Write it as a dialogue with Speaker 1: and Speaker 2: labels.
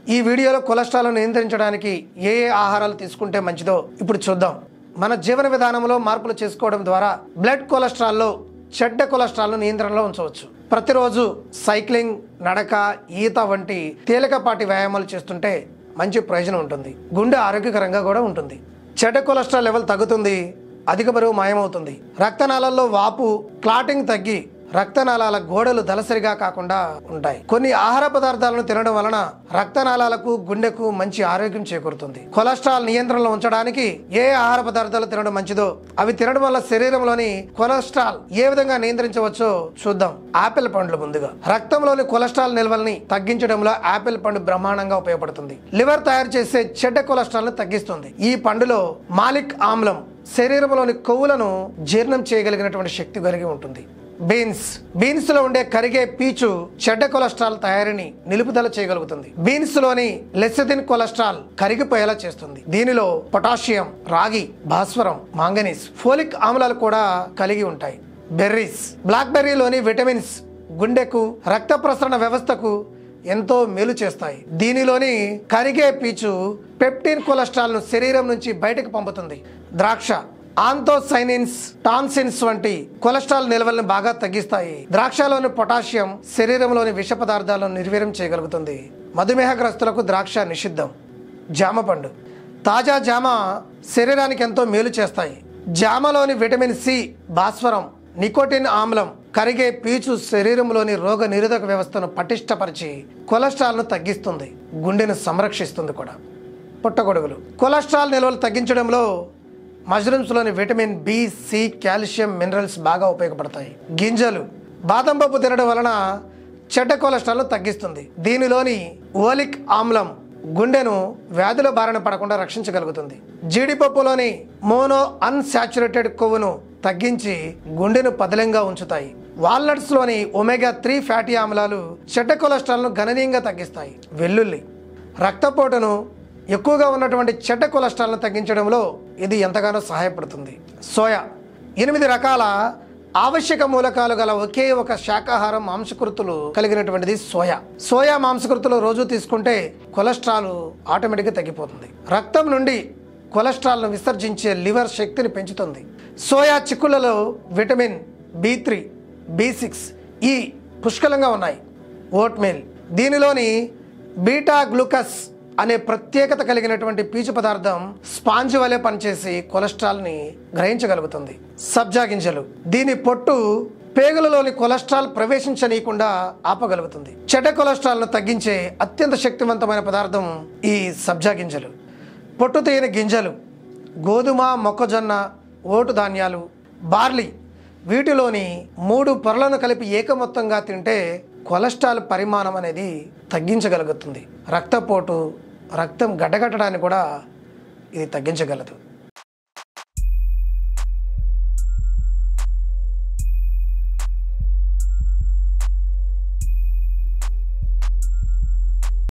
Speaker 1: ఈ వీడియోలో కొలెస్ట్రాల్ నియంత్రించడానికి ఏ ఏ ఆహారాలు తీసుకుంటే మంచిదో ఇప్పుడు చూద్దాం మన జీవన విధానంలో మార్పులు చేసుకోవడం ద్వారా బ్లడ్ కొలెస్ట్రాల్లో చెడ్డ కొలెస్ట్రాల్ను నియంత్రణలో ఉంచవచ్చు ప్రతిరోజు సైక్లింగ్ నడక ఈత వంటి తేలికపాటి వ్యాయామాలు చేస్తుంటే మంచి ప్రయోజనం ఉంటుంది గుండె ఆరోగ్యకరంగా కూడా ఉంటుంది చెడ్డ కొలెస్ట్రాల్ లెవెల్ తగ్గుతుంది అధిక బరువు మాయమవుతుంది రక్తనాళాల్లో వాపు క్లాటింగ్ తగ్గి రక్తనాళాల గోడలు దలసరిగా కాకుండా ఉంటాయి కొన్ని ఆహార పదార్థాలను తినడం వలన రక్తనాళాలకు గుండెకు మంచి ఆరోగ్యం చేకూరుతుంది కొలెస్ట్రాల్ నియంత్రణలో ఉంచడానికి ఏ ఆహార పదార్థాలు తినడం మంచిదో అవి తినడం వల్ల శరీరంలోని కొలెస్ట్రాల్ ఏ విధంగా నియంత్రించవచ్చో చూద్దాం ఆపిల్ పండ్లు ముందుగా రక్తంలోని కొలెస్ట్రాల్ నిల్వల్ని తగ్గించడంలో ఆపిల్ పండు బ్రహ్మాండంగా ఉపయోగపడుతుంది లివర్ తయారు చేసే చెడ్డ కొలెస్ట్రాల్ ను తగ్గిస్తుంది ఈ పండులో మాలిక్ ఆమ్లం శరీరంలోని కొవ్వులను జీర్ణం చేయగలిగినటువంటి శక్తి కలిగి ఉంటుంది బీన్స్ బీన్స్ లో ఉండే కరిగే పీచు చెడ్డ కొలెస్ట్రాల్ తయారీని నిలుపుదల చేయగలుగుతుంది బీన్స్ లోని లెసిథిన్ కొలెస్ట్రాల్ కరిగిపోయేలా చేస్తుంది దీనిలో పొటాషియం రాగి భాస్వరం మాంగనీస్ ఫోలిక్ ఆమ్లాలు కూడా కలిగి ఉంటాయి బెర్రీస్ బ్లాక్ బెర్రీలోని విటమిన్స్ గుండెకు రక్త ప్రసరణ వ్యవస్థకు ఎంతో మేలు చేస్తాయి దీనిలోని కరిగే పీచు పెప్టిన్ కొలెస్ట్రాల్ ను శరీరం నుంచి బయటకు పంపుతుంది ద్రాక్ష ఆంతోసైనిన్స్ టాన్సిన్స్ వంటి కొలెస్ట్రాల్ నిల్వలను బాగా తగ్గిస్తాయి ద్రాక్షలోని పొటాషియం శరీరంలోని విష పదార్థాలను నిర్వీర్యం చేయగలుగుతుంది మధుమేహగ్రస్తులకు ద్రాక్ష నిషిద్ధం జామ పండు తాజా జామ శరీరానికి ఎంతో మేలు చేస్తాయి జామలోని విటమిన్ సి భాస్వరం నికోటిన్ ఆమ్లం కరిగే పీచు శరీరంలోని రోగ నిరోధక వ్యవస్థను పటిష్టపరిచి కొలెస్ట్రాల్ను తగ్గిస్తుంది గుండెను సంరక్షిస్తుంది కూడా పుట్టగొడుగులు కొలెస్ట్రాల్ నిల్వలు తగ్గించడంలో మష్రూమ్స్లోని vitamin B C calcium minerals బాగా ఉపయోగపడతాయి గింజలు బాదం పప్పు తినడం వలన చెడ్డ కొలెస్ట్రాల్ను తగ్గిస్తుంది దీనిలోని ఓలిక్ ఆమ్లం గుండెను వ్యాధుల బారిన పడకుండా రక్షించగలుగుతుంది జీడిపప్పులోని మోనో అన్సాచురేటెడ్ కొవ్వును తగ్గించి గుండెను పదిలంగా ఉంచుతాయి వాల్నట్స్ లోని ఒమేగా త్రీ ఫ్యాటీ ఆమ్లాలు చెడ్డ కొలెస్ట్రాల్ను గణనీయంగా తగ్గిస్తాయి వెల్లుల్లి రక్తపోటును ఎక్కువగా ఉన్నటువంటి చెడ్డ కొలెస్ట్రాల్ను తగ్గించడంలో ఇది ఎంతగానో సహాయపడుతుంది సోయా ఎనిమిది రకాల ఆవశ్యక మూలకాలు గల ఒకే ఒక శాకాహారం మాంసకృతులు కలిగినటువంటిది సోయా సోయా మాంసకృతులు రోజు తీసుకుంటే కొలెస్ట్రాల్ ఆటోమేటిక్గా తగ్గిపోతుంది రక్తం నుండి కొలెస్ట్రాల్ను విసర్జించే లివర్ శక్తిని పెంచుతుంది సోయా చిక్కులలో vitamin B three B six E పుష్కలంగా ఉన్నాయి ఓట్మీల్ దీనిలోని బీటా గ్లూకస్ అనే ప్రత్యేకత కలిగినటువంటి పీచు పదార్థం స్పాంజ్ వలె పనిచేసి కొలెస్ట్రాల్ని గ్రహించగలుగుతుంది సబ్జా గింజలు దీని పొట్టు పేగులలోని కొలెస్ట్రాల్ ప్రవేశించనీయకుండా ఆపగలుగుతుంది చెడ్డ కొలెస్ట్రాల్ను తగ్గించే అత్యంత శక్తివంతమైన పదార్థం ఈ సబ్జా గింజలు పొట్టు తీయని గింజలు గోధుమ మొక్కజొన్న ఓటు ధాన్యాలు బార్లీ వీటిలోని మూడు పొరలను కలిపి ఏకమొత్తంగా తింటే కొలెస్ట్రాల్ పరిమాణం అనేది తగ్గించగలుగుతుంది రక్తపోటు రక్తం గడ్డగట్టడానికి కూడా ఇది తగ్గించగలదు